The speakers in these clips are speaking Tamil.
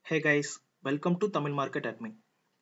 hey guys welcome to Tamil market admin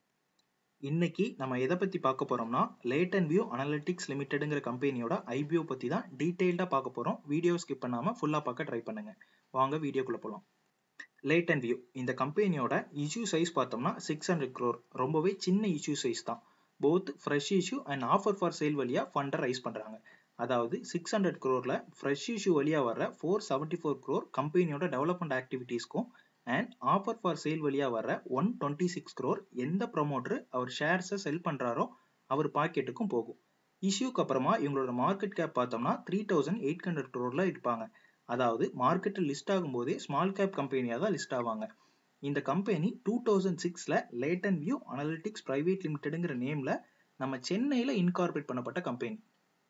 இன்னைக்கு நம்ம எதை பத்தி பார்க்க போறோம்னா லேட் அண்ட் வியூ அனலிட்டிக்ஸ் லிமிடெட்ங்கிற கம்பெனியோட ஐபிஓ பத்தி தான் டீடைல்டா பார்க்க போறோம் வீடியோ ஸ்கிப் பண்ணாம ஃபுல்லா பார்க்க ட்ரை பண்ணுங்க வாங்க வீடியோக்குள்ள போலாம் லேட் அண்ட் வியூ இந்த கம்பெனியோட இஷ்யூ சைஸ் பார்த்தோம்னா சிக்ஸ் ஹண்ட்ரட் க்ரோர் ரொம்பவே சின்ன இஷ்யூ சைஸ் தான் both fresh issue and offer for sale வழியா ஃபண்டை ரைஸ் பண்றாங்க அதாவது சிக்ஸ் ஹண்ட்ரட் க்ரோர்ல ஃப்ரெஷ் இஷ்யூ வழியா வர ஃபோர் செவன்டி ஃபோர் க்ரோர் கம்பெனியோட டெவலப்மெண்ட் ஆக்டிவிட்டீஸ்க்கும் அண்ட் ஆஃபர் ஃபார் சேல் வழியா வர ஒன் டுவெண்ட்டி சிக்ஸ் க்ரோர் எந்த ப்ரொமோட்டர் அவர் ஷேர்ஸை செல் பண்றாரோ அவர் பாக்கெட்டுக்கும் போகும் இஷ்யூக்கு அப்புறமா இவங்களோட மார்க்கெட் கேப் பார்த்தோம்னா த்ரீ தௌசண்ட் எயிட் ஹண்ட்ரட் க்ரோர்ல இருப்பாங்க அதாவது மார்க்கெட்டில் லிஸ்ட் ஆகும்போதே ஸ்மால் கேப் கம்பெனியாக தான் லிஸ்ட் ஆவாங்க இந்த கம்பெனி டூ தௌசண்ட் சிக்ஸ்ல Latent View Analytics private லிமிடெடுங்கிற நேம்ல நம்ம சென்னையில இன்கார்பரேட் பண்ணப்பட்ட கம்பெனி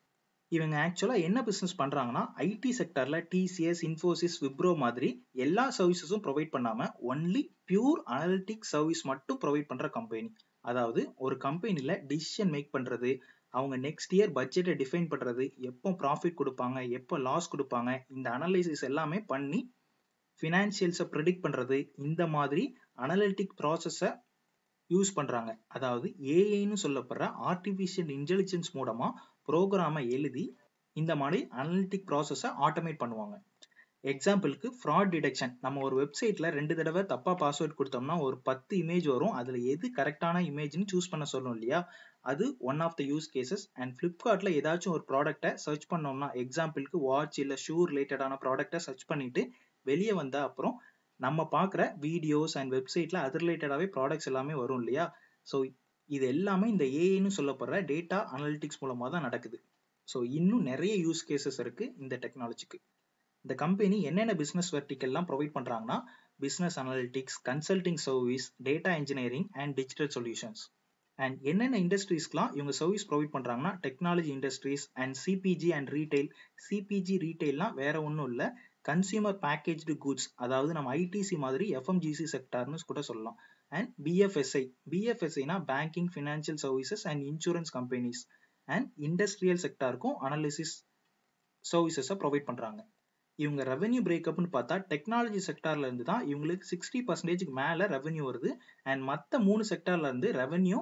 இவங்க ஆக்சுவலா என்ன பிசினஸ் பண்றாங்கன்னா ஐடி செக்டர்ல டிசிஎஸ் இன்ஃபோசிஸ் விப்ரோ மாதிரி எல்லா சர்வீசஸும் ப்ரொவைட் பண்ணாம ஒன்லி பியூர் அனலிட்டிக் சர்வீஸ் மட்டும் ப்ரொவைட் பண்ற கம்பெனி அதாவது ஒரு கம்பெனில டிசிஷன் மேக் பண்றது அவங்க நெக்ஸ்ட் இயர் பட்ஜெட்டை டிஃபைன் பண்றது எப்போ ப்ராஃபிட் கொடுப்பாங்க எப்போ லாஸ் கொடுப்பாங்க இந்த அனலைசிஸ் எல்லாமே பண்ணி ஃபினான்சியல்ஸை ப்ரிடிக்ட் பண்றது இந்த மாதிரி அனலிட்டிக் ப்ராசஸை யூஸ் பண்றாங்க அதாவது ஏஐன்னு சொல்லப்படுற ஆர்டிஃபிஷியல் இன்டெலிஜென்ஸ் மூலமா ப்ரோக்ராமை எழுதி இந்த மாதிரி அனலிட்டிக் ப்ராசஸை ஆட்டோமேட் பண்ணுவாங்க எக்ஸாம்பிளுக்கு ஃப்ராட் டிடெக்ஷன் நம்ம ஒரு வெப்சைட்ல ரெண்டு தடவை தப்பா பாஸ்வேர்ட் கொடுத்தோம்னா ஒரு பத்து இமேஜ் வரும் அதுல எது கரெக்டான இமேஜ்னு சூஸ் பண்ண சொல்லும் இல்லையா அது one of the use cases and ஃப்ளிப்கார்ட்ல ஏதாச்சும் ஒரு ப்ராடக்ட்டை சர்ச் பண்ணோம்னா எக்ஸாம்பிளுக்கு வாட்ச் இல்ல ஷூ ரிலேட்டடான ப்ராடக்ட்டை சர்ச் பண்ணிட்டு வெளியே வந்த அப்புறம் நம்ம பார்க்குற வீடியோஸ் அண்ட் வெப்சைட்ல அது ரிலேட்டடாகவே ப்ராடக்ட்ஸ் எல்லாமே வரும் இல்லையா ஸோ இது எல்லாமே இந்த ஏஐன்னு சொல்லப்படுற டேட்டா அனலிட்டிக்ஸ் மூலமாக தான் நடக்குது ஸோ இன்னும் நிறைய யூஸ் கேசஸ் இருக்கு இந்த டெக்னாலஜிக்கு இந்த கம்பெனி என்னென்ன பிஸ்னஸ் வெர்டிக்கல்லாம் ப்ரொவைட் பண்ணுறாங்கன்னா business analytics consulting service data engineering and digital solutions and என்னென்ன இண்டஸ்ட்ரீஸ்க்குலாம் இவங்க சர்வீஸ் ப்ரொவைட் பண்ணுறாங்கன்னா technology industries and CPG and retail CPG ரீட்டைல்னா வேற ஒன்றும் இல்லை கன்சியூமர் பேக்கேஜ்டு குட்ஸ் அதாவது நம்ம ஐடிசி மாதிரி எஃப்எம்ஜிசி செக்டார்னு கூட சொல்லலாம் அண்ட் பிஎஃப்எஸ்ஐ பிஎஃப்எஸ்ஐனா banking financial services and insurance companies and industrial செக்டாருக்கும் அனாலிசிஸ் சர்வீசஸை ப்ரொவைட் பண்ணுறாங்க இவங்க ரெவன்யூ பிரேக்கப்னு பார்த்தா டெக்னாலஜி செக்டார்ல இருந்து தான் இவங்களுக்கு சிக்ஸ்டி பர்சன்டேஜ்க்கு மேல ரெவன்யூ வருது அண்ட் மற்ற மூணு செக்டார்ல இருந்து ரெவன்யூ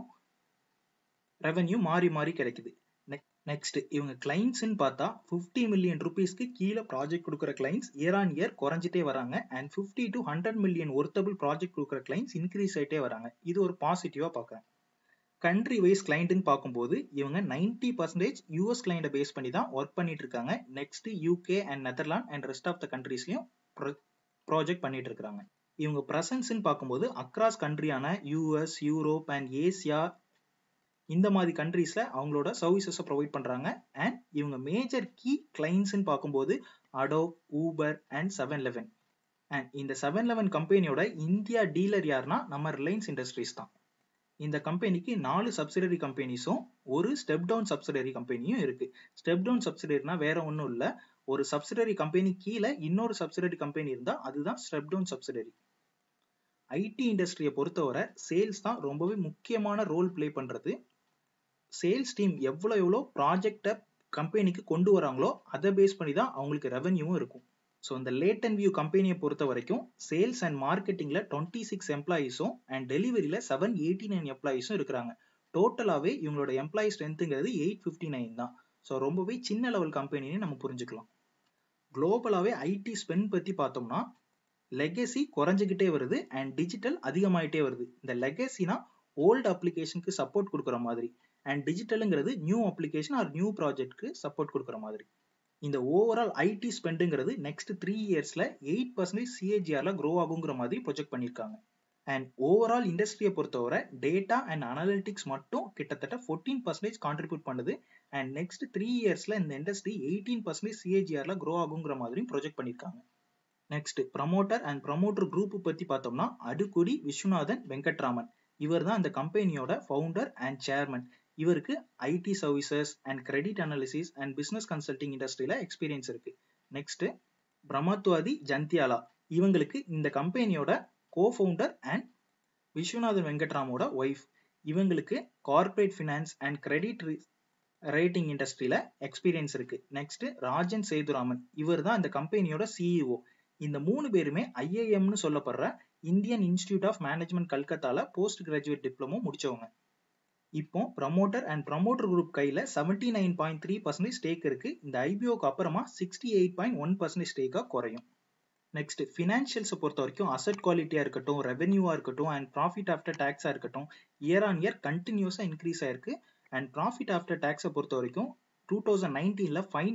ரெவன்யூ மாறி மாறி கிடைக்குது நெக்ஸ்ட் இவங்க கிளைண்ட்ஸ்ன்னு பார்த்தா ஃபிஃப்டி மில்லியன் ருபீஸ்க்கு கீழே ப்ராஜெக்ட் கொடுக்குற கிளைண்ட்ஸ் இயர் ஆன் இயர் குறைஞ்சிட்டே வராங்க and fifty to hundred million ஒர்த்தபிள் ப்ராஜெக்ட் கொடுக்குற கிளைண்ட்ஸ் இன்க்ரீஸ் ஆகிட்டே வராங்க இது ஒரு பாசிட்டிவா பார்க்குறேன் கண்ட்ரி வைஸ் கிளைண்ட்னு பார்க்கும்போது இவங்க நைன்டி பர்சன்டேஜ் யூஎஸ் கிளைண்ட்டை பேஸ் பண்ணி தான் ஒர்க் பண்ணிட்டு இருக்காங்க next UK and Netherland and rest of the கண்ட்ரீஸ்லயும் ப்ராஜெக்ட் பண்ணிட்டு இருக்காங்க இவங்க ப்ரெசன்ஸ்ன்னு பார்க்கும்போது அக்ராஸ் கண்ட்ரியான யூஎஸ் யூரோப் அண்ட் ஏசியா இந்த மாதிரி கண்ட்ரீஸ்ல அவங்களோட சர்வீசஸை ப்ரொவைட் பண்றாங்க அண்ட் இவங்க மேஜர் கீ கிளைண்ட்ஸ்ன்னு பார்க்கும்போது Adobe Uber and seven eleven and இந்த செவன் லெவன் கம்பெனியோட இந்தியா டீலர் யாருன்னா நம்ம ரிலையன்ஸ் இண்டஸ்ட்ரீஸ் தான் இந்த கம்பெனிக்கு நாலு சப்சிடரி கம்பெனிஸும் ஒரு ஸ்டெப் டவுன் சப்சிடரி கம்பெனியும் இருக்கு ஸ்டெப் டவுன் சப்சிடரினா வேற ஒன்றும் இல்லை ஒரு சப்சிடரி கம்பெனி கீழே இன்னொரு சப்சிடரி கம்பெனி இருந்தா அதுதான் ஸ்டெப் டவுன் சப்சிடரி ஐடி இண்டஸ்ட்ரியை பொறுத்தவரை சேல்ஸ் தான் ரொம்பவே முக்கியமான ரோல் பிளே பண்றது சேல்ஸ் டீம் எவ்வளோ எவ்வளோ ப்ராஜெக்டை கம்பெனிக்கு கொண்டு வராங்களோ அதை பேஸ் பண்ணி தான் அவங்களுக்கு ரெவன்யூவும் இருக்கும் ஸோ இந்த லேட் அண்ட் வியூ கம்பெனியை பொறுத்த வரைக்கும் சேல்ஸ் அண்ட் மார்க்கெட்டிங்ல டுவெண்ட்டி சிக்ஸ் எம்ப்ளாயிஸும் அண்ட் டெலிவரியில செவன் எயிட்டி நைன் எம்ப்ளாயிஸும் இருக்கிறாங்க டோட்டலாகவே இவங்களோட எம்ப்ளாயி ஸ்ட்ரென்த்துங்கிறது எயிட் ஃபிஃப்டி நைன் தான் ஸோ ரொம்பவே சின்ன லெவல் கம்பெனின்னு நம்ம புரிஞ்சுக்கலாம் குளோபலாகவே ஐடி ஸ்பெண்ட் பற்றி பார்த்தோம்னா லெகசி குறைஞ்சிக்கிட்டே வருது அண்ட் டிஜிட்டல் அதிகமாயிட்டே வருது இந்த லெகசினா ஓல்டு அப்ளிகேஷனுக்கு சப்போர்ட் கொடுக்குற மாதிரி அண்ட் டிஜிட்டலுங்கிறது நியூ அப்ளிகேஷன் ஆர் நியூ ப்ராஜெக்ட்க்கு சப்போர்ட் கொடுக்குற மாதிரி இந்த ஓவரால் ஐடி ஸ்பெண்டுங்கிறது நெக்ஸ்ட் த்ரீ இயர்ஸ்ல எயிட் பர்சன்டேஜ் சிஏஜிஆர்ல க்ரோ ஆகுங்கிற மாதிரி ப்ரொஜெக்ட் பண்ணியிருக்காங்க அண்ட் ஓவரால் இண்டஸ்ட்ரியை பொறுத்தவரை டேட்டா அண்ட் அனாலிட்டிக்ஸ் மட்டும் கிட்டத்தட்ட ஃபோர்டீன் பர்சன்டேஜ் கான்ட்ரிபியூட் பண்ணுது அண்ட் நெக்ஸ்ட் த்ரீ இயர்ஸ்ல இந்த இண்டஸ்ட்ரி எயிட்டீன் பர்சன்டேஜ் சிஏஜிஆர்ல க்ரோ ஆகுங்கிற மாதிரியும் ப்ரொஜெக்ட் பண்ணியிருக்காங்க next promoter and promoter group பத்தி பார்த்தோம்னா அடுக்குடி விஸ்வநாதன் வெங்கட்ராமன் இவர் தான் இந்த கம்பெனியோட ஃபவுண்டர் அண்ட் சேர்மன் இவருக்கு IT services and credit analysis and business consulting இண்டஸ்ட்ரியில எக்ஸ்பீரியன்ஸ் இருக்கு நெக்ஸ்ட் பிரம்மத்வாதி ஜந்தியாலா இவங்களுக்கு இந்த கம்பெனியோட கோ ஃபவுண்டர் அண்ட் விஸ்வநாதன் வெங்கட்ராமோட ஒய்ஃப் இவங்களுக்கு corporate finance and credit rating இண்டஸ்ட்ரியில எக்ஸ்பீரியன்ஸ் இருக்கு நெக்ஸ்ட் ராஜன் சேதுராமன் இவர் தான் இந்த கம்பெனியோட சிஇஓ இந்த மூணு பேருமே ஐஐஎம்னு சொல்லப்படுற இந்தியன் இன்ஸ்டிடியூட் ஆஃப் மேனேஜ்மெண்ட் கல்கத்தால போஸ்ட் கிராஜுவேட் டிப்ளமோ முடிச்சவங்க இப்போ ப்ரமோட்டர் அண்ட் ப்ரமோட்டர் குரூப் கையில seventy nine point three percentage stake இருக்கு இந்த ஐபிஓக்கு அப்புறமா sixty eight point one percentage ஸ்டேக்கா குறையும் நெக்ஸ்ட் ஃபினான்ஷியல்ஸை பொறுத்த வரைக்கும் அசட் குவாலிட்டியா இருக்கட்டும் ரெவென்யூவா இருக்கட்டும் அண்ட் ப்ராஃபிட் ஆஃப்டர் டேக்ஸா இருக்கட்டும் இயர் ஆன் இயர் கண்டினியூஸா இன்க்ரீஸ் ஆயிருக்கு அண்ட் ப்ராஃபிட் ஆஃப்டர் டேக்ஸை பொறுத்த வரைக்கும் டூ தௌசண்ட் நைன்டீன்ல ஃபைவ்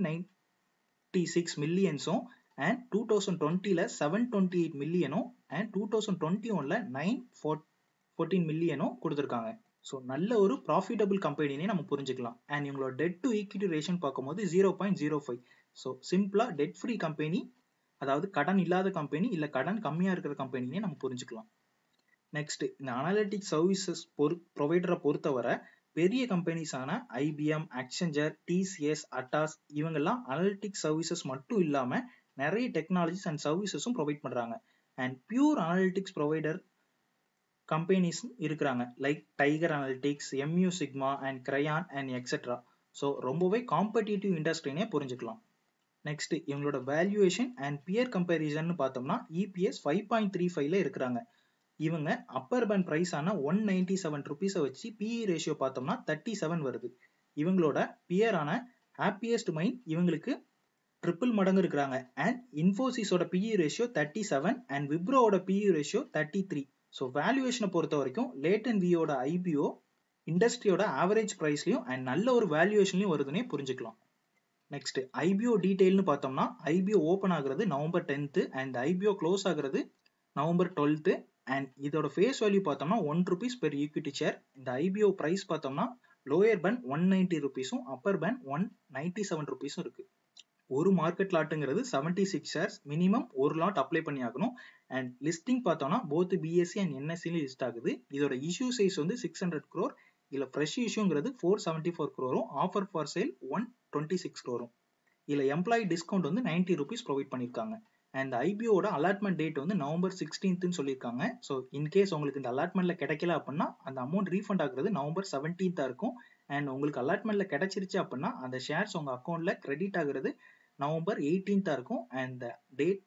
நைன்டி சிக்ஸ் மில்லியன்ஸும் அண்ட் டூ தௌசண்ட் டுவெண்ட்டில செவன் டுவெண்ட்டி எயிட் மில்லியனும் அண்ட் டூ தௌசண்ட் டுவெண்ட்டி ஒன்ல நைன் ஃபோர் ஃபோர்டீன் மில்லியனும் கொடுத்துருக்காங்க ஸோ நல்ல ஒரு ப்ராஃபிட்டபிள் கம்பெனினே நம்ம புரிஞ்சுக்கலாம் அண்ட் இவங்களோட டெட் டு ஈக்விட்டி ரேஷன் பார்க்கும்போது zero point zero five so சிம்பிளா டெட் ஃப்ரீ கம்பெனி அதாவது கடன் இல்லாத கம்பெனி இல்லை கடன் கம்மியாக இருக்கிற கம்பெனினே நம்ம புரிஞ்சுக்கலாம் நெக்ஸ்ட் இந்த அனாலிட்டிக் சர்வீசஸ் பொறு ப்ரொவைடரை பொறுத்தவரை பெரிய கம்பெனிஸான ஐபிஎம் அக்செஞ்சர் டிசிஎஸ் அட்டாஸ் இவங்கெல்லாம் அனாலிட்டிக் சர்வீசஸ் மட்டும் இல்லாமல் நிறைய டெக்னாலஜிஸ் அண்ட் சர்வீசஸும் ப்ரொவைட் பண்ணுறாங்க and pure analytics provider companies இருக்கிறாங்க like Tiger Analytics Mu Sigma and Crayon and etcetera so ரொம்பவே காம்படிட்டிவ் இண்டஸ்ட்ரினே புரிஞ்சுக்கலாம் நெக்ஸ்ட் இவங்களோட வேல்யூவேஷன் அண்ட் பியர் கம்பேரிசன் பார்த்தோம்னா இபிஎஸ் ஃபைவ் பாயிண்ட் த்ரீ ஃபைவ்ல இருக்கிறாங்க இவங்க அப்பர் பேண்ட் பிரைஸ் ஆன ஒன் நைன்டி செவன் ருபீஸை வச்சு பிஇ ரேஷியோ பார்த்தோம்னா தேர்ட்டி செவன் வருது இவங்களோட பியரான ஹாப்பியஸ்ட் மைண்ட் இவங்களுக்கு ட்ரிபிள் மடங்கு இருக்கிறாங்க அண்ட் இன்ஃபோசிஸோட PE ratio thirty seven and விப்ரோவோட PE ratio thirty three so வேல்யூவேஷனை பொறுத்த வரைக்கும் லேட்டன் வியோட ஐபிஓ இண்டஸ்ட்ரியோட ஆவரேஜ் ப்ரைஸ்லையும் அண்ட் நல்ல ஒரு வேல்யூவேஷன்லையும் வருதுன்னே புரிஞ்சுக்கலாம் நெக்ஸ்ட் ஐபிஓ டீடைல்னு பார்த்தோம்னா ஐபிஓ ஓப்பன் ஆகுறது நவம்பர் டென்த்து அண்ட் ஐபிஓ க்ளோஸ் ஆகுறது நவம்பர் டுவெல்த்து அண்ட் இதோட ஃபேஸ் வேல்யூ பார்த்தோம்னா one rupees per equity share இந்த ஐபிஓ ப்ரைஸ் பார்த்தோம்னா லோயர் பேண்ட் ஒன் நைன்டி ருபீஸும் Appar pant one ninety seven ருபீஸும் இருக்கு ஒரு மார்க்கெட் லாட்டுங்கிறது செவன்டி சிக்ஸ் ஷேர்ஸ் மினிமம் ஒரு லாட் அப்ளை பண்ணி ஆகணும் அண்ட் லிஸ்டிங் பார்த்தோம்னா போத் பிஎஸ்சி அண்ட் என்எஸ்சிலையும் லிஸ்ட் ஆகுது இதோட இஷ்யூ சைஸ் வந்து சிக்ஸ் ஹண்ட்ரட் க்ரோர் இல்ல ஃப்ரெஷ் இஷ்யூங்கிறது ஃபோர் செவன்டி ஃபோர் க்ரோரும் offer for sale one twenty six க்ரோரும் இல்ல எம்ப்ளாயி டிஸ்கவுண்ட் வந்து நைன்டி ருபீஸ் ப்ரொவைட் பண்ணியிருக்காங்க அண்ட் ஐபிஓட அலாட்மெண்ட் டேட் வந்து நவம்பர் சிக்ஸ்டீன்த்னு சொல்லியிருக்காங்க ஸோ இன்கேஸ் உங்களுக்கு இந்த அலாட்மெண்ட்ல கிடைக்கல அப்படின்னா அந்த அமௌண்ட் ரீஃபண்ட் ஆகுறது நவம்பர் செவன்டீன்த்தா இருக்கும் அண்ட் உங்களுக்கு அலாட்மெண்ட்ல கிடைச்சிருச்சு அப்படின்னா அந்த ஷேர்ஸ் உங்க அக்கௌண்ட்ல கிரெடிட் ஆகுறது நவம்பர் எயிட்டீன்த்தா இருக்கும் அண்ட் டேட்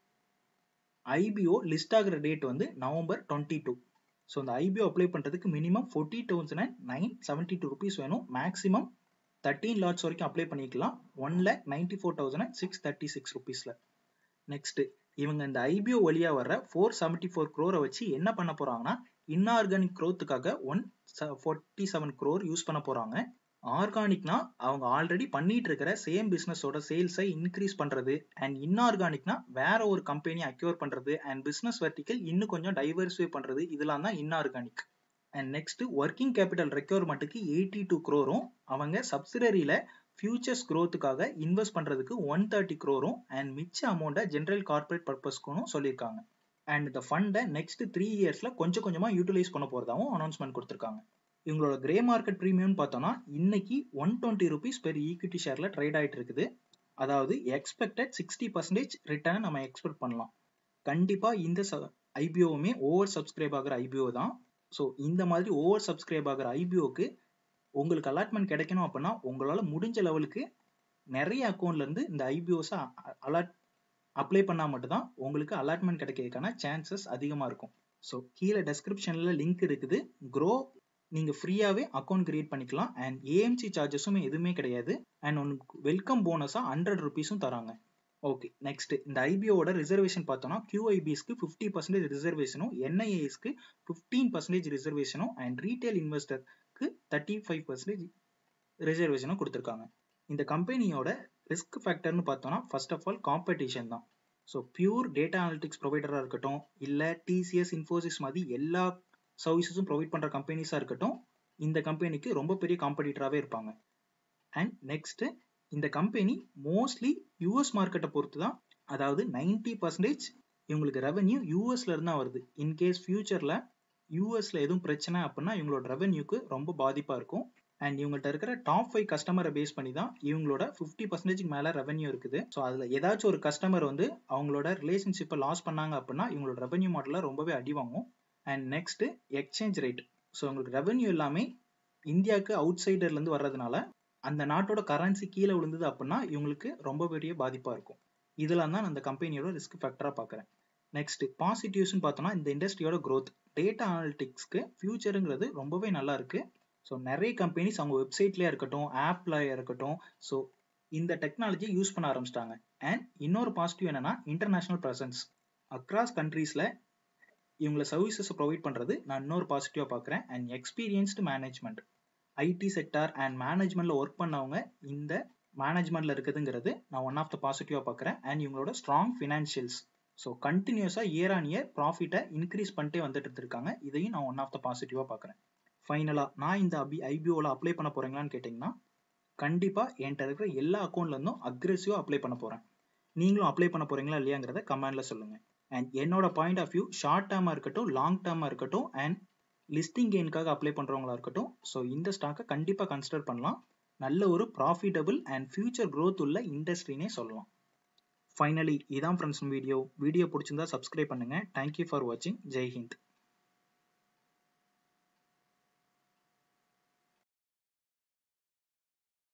ஐபிஓ லிஸ்ட் ஆகுற டேட் வந்து நவம்பர் டுவெண்ட்டி டூ ஸோ இந்த ஐபிஓ அப்ளை பண்ணுறதுக்கு minimum forty thousand nine seventy two rupees வேணும் மேக்ஸிமம் தேர்ட்டீன் லாட்ஸ் வரைக்கும் அப்ளை பண்ணிக்கலாம் one lakh ninety four thousand six thirty six ருபீஸில் நெக்ஸ்ட் இவங்க இந்த ஐபிஓ வழியா வர்ற ஃபோர் செவன்டி ஃபோர் க்ரோரை வச்சு என்ன பண்ண போறாங்கன்னா இன்ஆர்கானிக் க்ரோத்துக்காக one forty seven crore use பண்ண போறாங்க ஆர்கானிக்னா அவங்க ஆல்ரெடி பண்ணிட்டு இருக்கிற சேம் பிசினஸோட சேல்ஸை இன்க்ரீஸ் பண்றது அண்ட் இன்ஆர்கானிக்னா வேற ஒரு கம்பெனி அக்யூர் பண்றது அண்ட் பிசினஸ் வெர்டிக்கல் இன்னும் கொஞ்சம் டைவர்சிஃபை பண்றது இதெல்லாம் தான் inorganic and next working capital ரெக்யர்மெண்ட்டுக்கு எயிட்டி டூ க்ரோரும் அவங்க சப்சிடரியில ஃபியூச்சர்ஸ் க்ரோத்துக்காக இன்வெஸ்ட் பண்றதுக்கு ஒன் தேர்ட்டி க்ரோரும் அண்ட் மிச்ச அமௌண்ட்டை ஜென்ரல் கார்பரேட் பர்பஸ்க்கும் சொல்லியிருக்காங்க அண்ட் இந்த ஃபண்டை நெக்ஸ்ட் த்ரீ இயர்ஸ்ல கொஞ்சம் கொஞ்சமா யூட்டிலைஸ் பண்ண போறதாவும் அனௌன்ஸ்மெண்ட் கொடுத்துருக்காங்க இவங்களோட கிரே மார்க்கெட் ப்ரீமியம் பார்த்தோம்னா இன்னைக்கு one twenty rupees per equity ஷேர்ல ட்ரேட் ஆயிட்டு இருக்குது அதாவது எக்ஸ்பெக்டட் சிக்ஸ்டி பர்சன்டேஜ் ரிட்டர்ன் நம்ம எக்ஸ்பெக்ட் பண்ணலாம் கண்டிப்பா இந்த ஐபிஓவுமே ஓவர் சப்ஸ்கிரைப் ஆகிற ஐபிஓ தான் ஸோ இந்த மாதிரி ஓவர் சப்ஸ்கிரைப் ஆகிற ஐபிஓக்கு உங்களுக்கு அலாட்மெண்ட் கிடைக்கணும் அப்படின்னா உங்களால முடிஞ்ச லெவலுக்கு நிறைய அக்கௌண்ட்ல இருந்து இந்த ஐபிஓஸை அலாட் அப்ளை பண்ணா மட்டும்தான் உங்களுக்கு அலாட்மெண்ட் கிடைக்கிறதுக்கான சான்சஸ் அதிகமா இருக்கும் ஸோ கீழே டெஸ்கிரிப்ஷன்ல லிங்க் இருக்குது க்ரோ நீங்க ஃப்ரீயாவே அக்கௌண்ட் கிரியேட் பண்ணிக்கலாம் அண்ட் ஏஎம்சி சார்ஜஸும் எதுவுமே கிடையாது அண்ட் உங்களுக்கு வெல்கம் போனஸா ஹண்ட்ரட் ருபீஸும் தராங்க ஓகே நெக்ஸ்ட் இந்த ஐபிஓட ரிசர்வேஷன் பார்த்தோம்னா கியூஐபிஸ்க்கு ஃபிஃப்டி பர்சன்டேஜ் ரிசர்வேஷனும் என்ஐஏஸ்க்கு ஃபிஃப்டீன் பர்சன்டேஜ் ரிசர்வேஷனும் அண்ட் ரீட்டைல் இன்வெஸ்டருக்கு தேர்ட்டி ஃபைவ் பர்சன்டேஜ் ரிசர்வேஷனும் கொடுத்துருக்காங்க இந்த கம்பெனியோட ரிஸ்க் ஃபேக்டர்னு பார்த்தோம்னா ஃபர்ஸ்ட் ஆஃப் ஆல் காம்படிஷன் தான் ஸோ பியூர் டேட்டா அனாலிட்டிக்ஸ் ப்ரொவைடராக இருக்கட்டும் இல்லை டிசிஎஸ் இன்ஃபோசிஸ் மாதிரி எல்லா சர்வீசஸும் ப்ரொவைட் பண்ணுற கம்பெனிஸாக இருக்கட்டும் இந்த கம்பெனிக்கு ரொம்ப பெரிய காம்படிட்டராகவே இருப்பாங்க அண்ட் நெக்ஸ்ட் இந்த கம்பெனி மோஸ்ட்லி யூஎஸ் மார்க்கெட்டை பொறுத்து தான் அதாவது நைன்டி பர்சன்டேஜ் இவங்களுக்கு ரெவன்யூ யூஎஸ்ல இருந்தா வருது இன்கேஸ் ஃபியூச்சர்ல யூஎஸ்ல எதுவும் பிரச்சனை அப்படின்னா இவங்களோட ரெவன்யூக்கு ரொம்ப பாதிப்பா இருக்கும் அண்ட் இவங்கள்ட்ட இருக்கிற டாப் ஃபைவ் கஸ்டமரை பேஸ் பண்ணி தான் இவங்களோட ஃபிஃப்டி பர்சன்டேஜ்க்கு மேல ரெவன்யூ இருக்குது ஸோ அதுல ஏதாச்சும் ஒரு கஸ்டமர் வந்து அவங்களோட ரிலேஷன்ஷிப்பை லாஸ் பண்ணாங்க அப்படின்னா இவங்களோட ரெவன்யூ மாடல ரொம்பவே அடி வாங்கும் and next exchange rate so உங்களுக்கு ரெவன்யூ எல்லாமே இந்தியாவுக்கு அவுட் சைடர்லேருந்து வர்றதுனால அந்த நாட்டோட கரன்சி கீழே விழுந்தது அப்படின்னா இவங்களுக்கு ரொம்ப பெரிய பாதிப்பாக இருக்கும் இதெல்லாம் தான் நான் அந்த கம்பெனியோட ரிஸ்க் ஃபேக்டராக பார்க்குறேன் நெக்ஸ்ட் பாசிட்டிவ்ஸ்னு பார்த்தோம்னா இந்த இண்டஸ்ட்ரியோட growth டேட்டா அனாலிட்டிக்ஸ்க்கு ஃபியூச்சருங்கிறது ரொம்பவே நல்லா இருக்கு ஸோ நிறைய கம்பெனிஸ் அவங்க வெப்சைட்லேயே இருக்கட்டும் ஆப்ல இருக்கட்டும் ஸோ இந்த டெக்னாலஜி யூஸ் பண்ண ஆரம்பிச்சிட்டாங்க அண்ட் இன்னொரு பாசிட்டிவ் என்னன்னா இன்டர்நேஷனல் ப்ரெசன்ஸ் அக்ராஸ் கண்ட்ரீஸில் இவங்களை சர்வீசஸ் ப்ரொவைட் பண்ணுறது நான் இன்னொரு பாசிட்டிவாக பார்க்குறேன் and experienced management IT sector and மேனேஜ்மெண்ட்டில் ஒர்க் பண்ணவங்க இந்த மேனேஜ்மெண்ட்டில் இருக்குதுங்கிறது நான் ஒன் ஆஃப் த பாசிட்டிவாக பார்க்குறேன் அண்ட் இவங்களோட ஸ்ட்ராங் ஃபினான்ஷியல்ஸ் ஸோ கண்டினியூஸாக இயர் ஆன் இயர் ப்ராஃபிட்டை இன்க்ரீஸ் பண்ணிட்டே வந்துட்டு இருக்காங்க இதையும் நான் ஒன் ஆஃப் த பாசிட்டிவாக பார்க்குறேன் ஃபைனலாக நான் இந்த அபி ஐபிஓவில் அப்ளை பண்ண போகிறீங்களான்னு கேட்டிங்கன்னா கண்டிப்பாக என்கிட்ட இருக்கிற எல்லா அக்கௌண்ட்லேருந்தும் அக்ரெசிவாக அப்ளை பண்ண போகிறேன் நீங்களும் அப்ளை பண்ண போகிறீங்களா இல்லையாங்கிறத கமெண்டில் சொல்லுங்கள் அண்ட் என்னோட பாயிண்ட் ஆஃப் வியூ ஷார்ட் டேர்மாக இருக்கட்டும் லாங் டேர்மாக இருக்கட்டும் அண்ட் லிஸ்டிங் கெயின்காக அப்ளை பண்ணுறவங்களா இருக்கட்டும் ஸோ இந்த ஸ்டாக்கை கண்டிப்பாக கன்சிடர் பண்ணலாம் நல்ல ஒரு ப்ராஃபிட்டபிள் அண்ட் ஃபியூச்சர் க்ரோத் உள்ள இண்டஸ்ட்ரினே சொல்லலாம் ஃபைனலி இதான் ஃப்ரெண்ட்ஸ் வீடியோ வீடியோ பிடிச்சிருந்தா சப்ஸ்கிரைப் பண்ணுங்கள் தேங்க்யூ ஃபார் வாட்சிங் ஜெய் ஹிந்த்